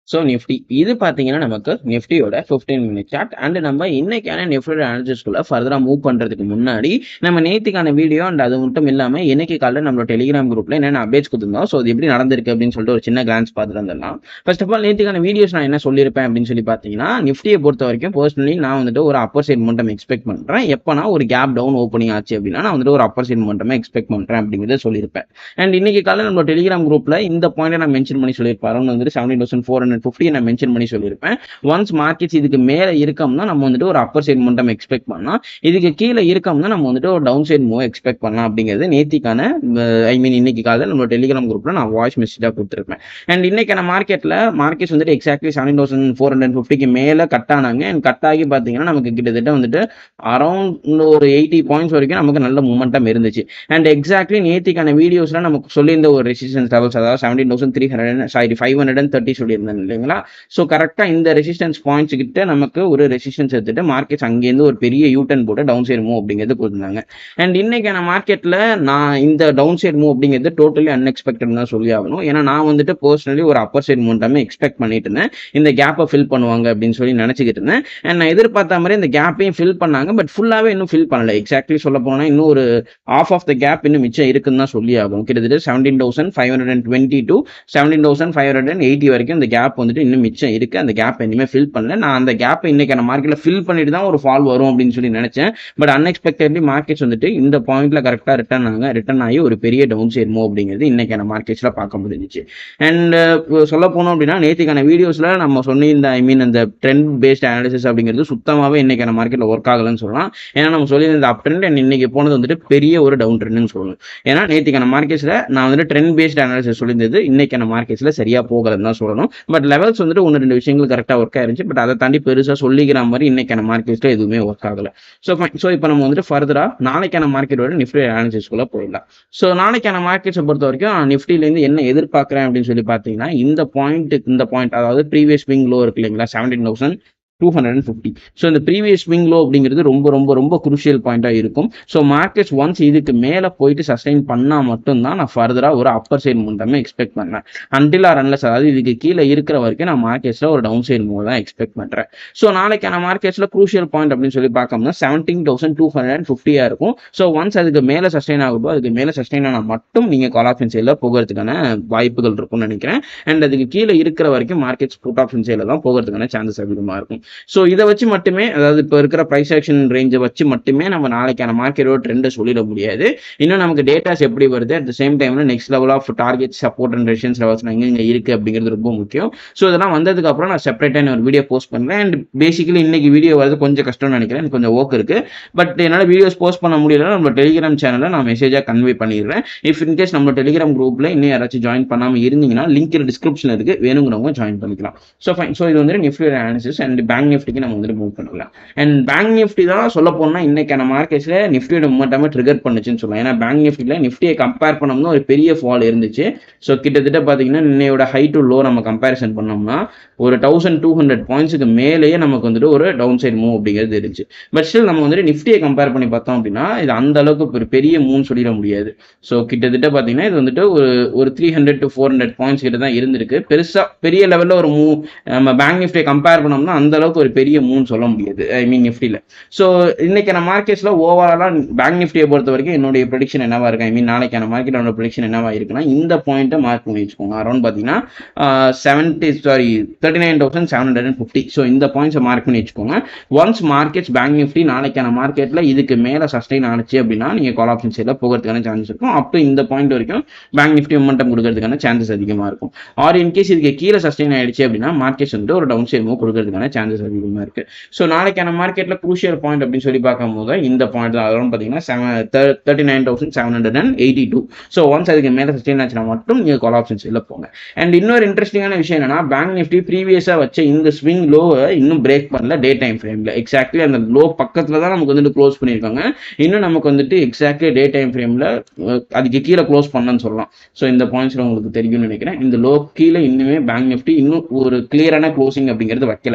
so Nifty இது பார்த்தீங்கன்னா நமக்கு நிஃப்டியோட ஃபிஃப்டீன் மினிட் சார்ட் அண்ட் நம்ம இன்னைக்கான நிஃப்டியோட அனாலிசிஸ்குள்ள ஃபர்தராக மூவ் பண்ணுறதுக்கு முன்னாடி நம்ம நேற்றுக்கான வீடியோ அண்ட் அது மட்டும் இல்லாமல் இன்னைக்கு காலையில் நம்மளோட டெலிகிராம் குரூப்ல என்னென்ன அப்டேட்ஸ் கொடுத்துருந்தோம் ஸோ அது எப்படி நடந்திருக்கு அப்படின்னு சொல்லிட்டு ஒரு சின்ன கிளான்ஸ் பார்த்துட்டு வந்துடலாம் ஃபர்ஸ்ட் ஆஃப் ஆல் நேற்றுக்கான வீடியோஸ் நான் என்ன சொல்லியிருப்பேன் அப்படின்னு சொல்லி பார்த்தீங்கன்னா நிஃப்டியை பொறுத்த வரைக்கும் பர்சனலி நான் வந்துட்டு ஒரு அப்பர் சைட் மட்டும் எக்ஸ்பெக்ட் பண்ணுறேன் எப்போனா ஒரு கேப் டவுன் ஓப்பனிங் ஆச்சு அப்படின்னா நான் வந்துட்டு ஒரு அப்பர் சைட் மட்டுமே எக்ஸ்பெக்ட் பண்ணுறேன் அப்படிங்கிறத சொல்லியிருப்பேன் அண்ட் இன்னைக்கு காலையில் நம்ம டெலிகிராம் குரூப்ல இந்த பாயிண்ட் நான் மென்ஷன் பண்ணி சொல்லியிருப்பாரு வந்துட்டு seventeen thousand four hundred fifty நான் மென்ஷன் பண்ணி சொல்லியிருப்பேன் ஒன்ஸ் மார்க்கெட்ஸ் இதுக்கு மேலே இருக்கோம்னா நம்ம வந்துட்டு ஒரு அப்பர் சைட் மட்டும் எக்ஸ்பெக்ட் பண்ணலாம் இதுக்கு கீழே இருக்கோம்னா நம்ம வந்துட்டு ஒரு டவுன் சைட் மூவ் எக்ஸ்பெக்ட் பண்ணலாம் அப்படிங்கிறது நேத்திக்கான ஐ மீன் இன்னைக்கு காலையில் நம்ம டெலிகிராம் குரூப்ல நான் வாய்ஸ் மெசேஜாக கொடுத்துருப்பேன் அண்ட் இன்னைக்கான மார்க்கெட்டில் மார்க்கெட்ஸ் வந்துட்டு exactly seventeen thousand four hundred ஃபிஃப்டிக்கு மேலே கட் ஆனாங்க அண்ட் கட் ஆகி பார்த்தீங்கன்னா நமக்கு கிட்டத்தட்ட வந்துட்டு அரௌண்ட் ஒரு எயிட்டி பாயிண்ட்ஸ் வரைக்கும் நமக்கு நல்ல மூமெண்டம் இருந்துச்சு அண்ட் எக்ஸாக்ட்லி நேத்திக்கான வீடியோஸ்ல நமக்கு சொல்லியிருந்த ஒரு ரெசிஸ்டன்ஸ் லெவல்ஸ் அதாவது seventeen thousand three hundred sorry five hundred and thirty சொல்லியிருந்தேன் இல்லைங்களா ஸோ கரெக்டாக இந்த ரெசிஸ்டன்ஸ் பாயிண்ட்ஸ் கிட்ட நமக்கு ஒரு ரெசிஸ்டன்ஸ் எடுத்துட்டு மார்க்கெட்ஸ் அங்கேருந்து ஒரு பெரிய யூட்டன் போட்டு டவுன் சைடு மூவ் அப்படிங்கிறது கொடுத்துருந்தாங்க அண்ட் இன்னைக்கான மார்க்கெட்டில் நான் இந்த டவுன் சைடு மூவ் அப்படிங்கிறது டோட்டலி அன்எக்ஸ்பெக்டட் தான் சொல்லி ஆகணும் ஏன்னா நான் வந்துட்டு பர்சனலி ஒரு அப்பர் சைடு மூவ்டாமே எக்ஸ்பெக்ட் பண்ணிட்டு இருந்தேன் இந்த கேப்பை ஃபில் பண்ணுவாங்க அப்படின்னு சொல்லி நினச்சிக்கிட்டு இருந்தேன் அண்ட் நான் எதிர்பார்த்த மாதிரி இந்த கேப்பையும் ஃபில் பண்ணாங்க பட் ஃபுல்லாகவே இன்னும் ஃபில் பண்ணல எக்ஸாக்ட்லி சொல்ல போனால் இன்னும் ஒரு ஆஃப் ஆஃப் த கேப் இன்னும் மிச்சம் இருக்குன்னு தான் சொல்லி ஆகும் கிட்டத்தட்ட seventeen thousand five hundred and twenty two seventeen thousand five hundred and eighty வரைக்கும் இந்த கேப் வந்துட்டு இன்னும் மிச்சம் இருக்கு அந்த கேப் இனிமேல் ஃபில் பண்ணல நான் அந்த கேப்பை இன்னைக்கான மார்க்கெட்டில் ஃபில் பண்ணிட்டு தான் ஒரு ஃபால் வரும் அப்படின்னு சொல்லி நினைச்சேன் பட் அன்எக்ஸ்பெக்டட்லி மார்க்கெட்ஸ் வந்துட்டு இந்த பாயிண்ட்ல கரெக்டாக ரிட்டர்ன் ஆங்க ரிட்டர்ன் ஆகி ஒரு பெரிய டவுன் சைட் மூவ் அப்படிங்கிறது இன்னைக்கான மார்க்கெட்ஸ்ல பார்க்க முடிஞ்சிச்சு அண்ட் சொல்ல போனோம் அப்படின்னா நேற்றுக்கான வீடியோஸ்ல நம்ம சொன்னிருந்த ஐ மீன் அந்த ட்ரெண்ட் பேஸ்ட் அனாலிசிஸ் அப்படிங்கிறது சுத்தமாகவே இன்னைக்கான மார்க்கெட்ல ஒர்க் ஆகலன்னு சொல்லலாம் ஏன்னா நம்ம சொல்லியிருந்த அப் ட்ரெண்ட் அண்ட் இன்னைக்கு போனது வந்துட்டு பெரிய ஒரு டவுன் ட்ரெண்ட்னு சொல்லணும் ஏன்னா நேற்றுக்கான மார்க்கெட்ஸ்ல நான் வந்துட்டு ட்ரெண்ட் பேஸ்ட் அனாலிசிஸ் சொல்லியிருந்தது இன்னைக்கான மார்க்கெட்ஸ்ல சரியா போகலன்னு தான் சொல்லணும் பட் லெவல்ஸ் வந்துட்டு ஒன்று ரெண்டு விஷயங்கள் கரெக்டாக ஒர்க் ஆயிருந்துச்சு பட் அதை தாண்டி பெருசாக சொல்லிக்கிற மாதிரி இன்னைக்கான மார்க்கெட்ஸ்ல எதுவுமே ஒர்க் ஆகல ஸோ ஸோ இப்போ நம்ம வந்துட்டு ஃபர்தரா நாளைக்கான மார்க்கெட்டோட நிஃப்டி அனாலிசிஸ்குள்ள போயிடலாம் ஸோ நாளைக்கான மார்க்கெட்ஸை பொறுத்த வரைக்கும் நிஃப்டிலேருந்து என்ன எதிர்பார்க்குறேன் அப்படின்னு சொல்லி பார்த்தீங்கன்னா இந்த பாயிண்ட் இந்த பாயிண்ட் அதாவது ப்ரீவியஸ் விங் லோ இருக்கு இல்லைங்களா seventeen thousand two hundred and fifty so இந்த ப்ரீவியஸ் விங் லோ அப்படிங்கிறது ரொம்ப ரொம்ப ரொம்ப குருஷியல் பாயிண்டாக இருக்கும் ஸோ மார்க்கெட்ஸ் ஒன்ஸ் இதுக்கு மேலே போயிட்டு சஸ்டைன் பண்ணால் மட்டும்தான் நான் ஃபர்தராக ஒரு அப்பர் சைடு மூவ்மெண்ட்டாமே எக்ஸ்பெக்ட் பண்ணுறேன் அன்டில் ஆர் அன்லஸ் அதாவது இதுக்கு கீழே இருக்கிற வரைக்கும் நான் மார்க்கெட்ஸில் ஒரு டவுன் சைடு மூவ் தான் எக்ஸ்பெக்ட் பண்ணுறேன் ஸோ நாளைக்கான மார்க்கெட்ஸில் குரூஷியல் பாயிண்ட் அப்படின்னு சொல்லி பார்க்கணும்னா seventeen thousand two hundred and ஃபிஃப்டியாக இருக்கும் ஸோ ஒன்ஸ் அதுக்கு மேலே சஸ்டைன் ஆகுதோ அதுக்கு மேலே சஸ்டைன் ஆனால் மட்டும் நீங்கள் கால் ஆப்ஷன் சைடில் போகிறதுக்கான வாய்ப்புகள் இருக்கும்னு நினைக்கிறேன் அண்ட் அதுக்கு கீழே இருக்கிற வரைக்கும் மார்க்கெட்ஸ் புட் ஆப்ஷன் சைடில் தான் போகிறதுக்கான சான்சஸ் அதிகமாக இருக்கும் ஸோ இதை வச்சு மட்டுமே அதாவது இப்போ இருக்கிற ப்ரைஸ் ஆக்ஷன் ரேஞ்சை வச்சு மட்டுமே நம்ம நாளைக்கான மார்க்கெட்டோட ட்ரெண்டை சொல்லிட முடியாது இன்னும் நமக்கு டேட்டாஸ் எப்படி வருது அட் த சேம் டைம்ல next level of target support and resistance levels எங்கெங்க இருக்கு அப்படிங்கிறது ரொம்ப முக்கியம் ஸோ இதெல்லாம் வந்ததுக்கு அப்புறம் நான் செப்பரேட்டாக ஒரு வீடியோ போஸ்ட் பண்ணுறேன் அண்ட் பேசிக்கலி இன்னைக்கு வீடியோ வரது கொஞ்சம் கஷ்டம்னு நினைக்கிறேன் எனக்கு கொஞ்சம் ஒர்க் இருக்கு பட் என்னால் வீடியோஸ் போஸ்ட் பண்ண முடியல நம்ம டெலிகிராம் சேனலில் நான் மெசேஜாக கன்வே பண்ணிடுறேன் இஃப் இன்கேஸ் நம்ம டெலிகிராம் குரூப்ல இன்னும் யாராச்சும் ஜாயின் பண்ணாமல் இருந்தீங்கன்னா லிங்க் டிஸ்கிரிப்ஷன் இருக்கு வேணுங்கிறவங்க ஜாயின் பண்ணிக்கலாம் ஸோ ஃபைன் ஸோ இது வந்து நிஃப்டி அனாலிசிஸ் அண்ட் பேங்க் நிஃப்டிக்கு நம்ம வந்துட்டு மூவ் பண்ணலாம் அண்ட் பேங்க் நிஃப்டி தான் சொல்ல போனால் இன்னைக்கான மார்க்கெட்ஸில் நிஃப்டியோட மூமெண்ட்டாமே ட்ரிகர் பண்ணுச்சுன்னு சொல்லலாம் ஏன்னா பேங்க் நிஃப்டியில் நிஃப்டியை கம்பேர் பண்ணோம்னா ஒரு பெரிய ஃபால் இருந்துச்சு ஸோ கிட்டத்தட்ட பார்த்தீங்கன்னா இன்னையோட ஹை டு லோ நம்ம கம்பேரிசன் பண்ணோம்னா ஒரு தௌசண்ட் டூ ஹண்ட்ரட் பாயிண்ட்ஸுக்கு மேலேயே நமக்கு வந்துட்டு ஒரு டவுன் சைடு மூவ் அப்படிங்கிறது இருந்துச்சு பட் ஸ்டில் நம்ம வந்துட்டு நிஃப்டியை கம்பேர் பண்ணி பார்த்தோம் அப்படின்னா இது அந்த அளவுக்கு ஒரு பெரிய மூவ்னு சொல்லிட முடியாது ஸோ கிட்டத்தட்ட பார்த்தீங்கன்னா இது வந்துட்டு ஒரு ஒரு three hundred to four hundred points கிட்ட தான் இருந்திருக்கு பெருசாக பெரிய லெவலில் ஒரு மூவ் நம்ம பேங்க் நிஃப்டியை கம்பேர் பண்ணோம்னா அந்த அளவுக்கு ஒரு பெரிய மூவ்னு சொல்ல முடியாது ஐ மீன் நிஃப்டியில் ஸோ இன்னைக்கான மார்க்கெட்ஸில் ஓவராலாக பேங்க் நிஃப்டியை பொறுத்த வரைக்கும் என்னுடைய ப்ரொடிக்ஷன் என்னவா இருக்கு ஐ மீன் நாளைக்கான மார்க்கெட்டோட ப்ரொடிக்ஷன் என்னவா இருக்குன்னா இந்த பாயிண்ட்டை மார்க் பண்ணி வச்சுக்கோங்க அரௌண்ட் பார்த்தீங்கன்னா seventy sorry thirty nine thousand seven hundred and fifty so இந்த பாயிண்ட்ஸை மார்க் பண்ணி வச்சுக்கோங்க ஒன்ஸ் மார்க்கெட்ஸ் பேங்க் நிஃப்டி நாளைக்கான மார்க்கெட்டில் இதுக்கு மேலே சஸ்டைன் ஆனிச்சு அப்படின்னா நீங்கள் கால் ஆப்ஷன் சைடில் போகிறதுக்கான சான்சஸ் இருக்கும் அப் டு இந்த பாயிண்ட் வரைக்கும் பேங்க் நிஃப்டி மொமெண்டம் கொடுக்கறதுக்கான சான்சஸ் அதிகமாக இருக்கும் ஆர் இன்கேஸ் இதுக்கு கீழே சஸ்டைன் ஆயிடுச்சு அப்படின்னா மார்க்கெட்ஸ் வந்து ஒரு டவுன் சைட் மூவ் கொடுக்கறதுக்கான சான்சஸ் அதிகமாக இருக்கு ஸோ நாளைக்கான மார்க்கெட்டில் குரூஷியல் பாயிண்ட் அப்படின்னு சொல்லி பார்க்கும்போது இந்த பாயிண்ட் தான் அதோட பார்த்தீங்கன்னா seven thirty nine thousand seven hundred and eighty two so once அதுக்கு மேலே சஸ்டைன் ஆச்சுன்னா மட்டும் நீங்கள் கால் ஆப்ஷன் சைடில் போங்க அண்ட் இன்னொரு இன்ட்ரெஸ்டிங்கான விஷயம் என்னன்னா பேங்க் நிஃப்டி ப்ரீவியஸாக வச்ச இந்த ஸ்விங் லோவை இன்னும் பிரேக் பண்ணல டே டைம் ஃப்ரேமில் எக்ஸாக்ட்லி அந்த லோ பக்கத்தில் தான் நமக்கு வந்துட்டு க்ளோஸ் பண்ணியிருக்காங்க இன்னும் நமக்கு வந்துட்டு எக்ஸாக்ட்லி டே டைம் ஃப்ரேமில் அதுக்கு கீழே க்ளோஸ் பண்ணன்னு சொல்லலாம் ஸோ இந்த பாயிண்ட்ஸில் உங்களுக்கு தெரியும்னு நினைக்கிறேன் இந்த லோ கீழே இன்னுமே பேங்க் நிஃப்டி இன்னும் ஒரு கிளியரான க்ளோசிங் அப்படிங்கிறது வைக்கல ஸோ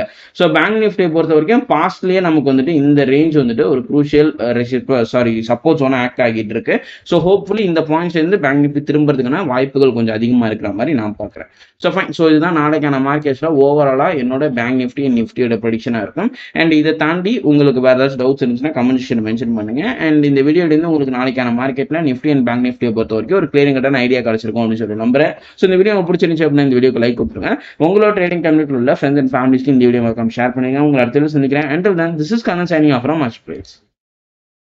பேங்க் நிஃப்டியை பொறுத்த வரைக்கும் பாஸ்ட்லேயே நமக்கு வந்துட்டு இந்த ரேஞ்ச் வந்துட்டு ஒரு குரூஷியல் சாரி சப்போர்ட் ஒன்று ஆக்ட் ஆகிட்டு இருக்கு ஸோ ஹோப்ஃபுல்லி இந்த பாயிண்ட்ஸ் இருந்து பேங்க் நிஃப்டி திரும்புறதுக்கான வாய்ப்புகள் கொஞ்சம் அதிகமாக இருக்கிற மாதிரி நான் பார்க்குறேன் ஸோ ஃபைன் ஸோ இதுதான் நாளைக்கான மார்க்கெட்ஸில் ஓவராலாக என்னோட பேங்க் நிஃப்டி நிஃப்டியோட ப்ரொடிக்ஷனாக இருக்கும் அண்ட் இதை தாண்டி உங்களுக்கு வேறு ஏதாச்சும் டவுட்ஸ் இருந்துச்சுன்னா கமெண்ட் செக்ஷன் மென்ஷன் பண்ணுங்க அண்ட் இந்த வீடியோலேருந்து உங்களுக்கு நாளைக்கான மார்க்கெட்டில் நிஃப்டி அண்ட் பேங்க் நிஃப்டியை பொறுத்த வரைக்கும் ஒரு கிளியரிங் கட்டான ஐடியா கிடைச்சிருக்கும் அப்படின்னு சொல்லி நம்புறேன் ஸோ இந்த வீடியோ உங்களுக்கு பிடிச்சிருந்துச்சு அப்படின்னா இந்த வீடியோக்கு லைக் கொடுத்துருங்க உங்களோட ட்ரேடிங் கம்யூனிட்டியில் உள்ள ஃப்ரெண்ட்ஸ் அண்ட் ஃபேமிலிஸ்க்கு இந்த வீடியோ மறக்காம ஷேர் பண்ணுங்க உங்களை அடுத்த சந்திக்கிறேன் and then this is Kanan signing off from much place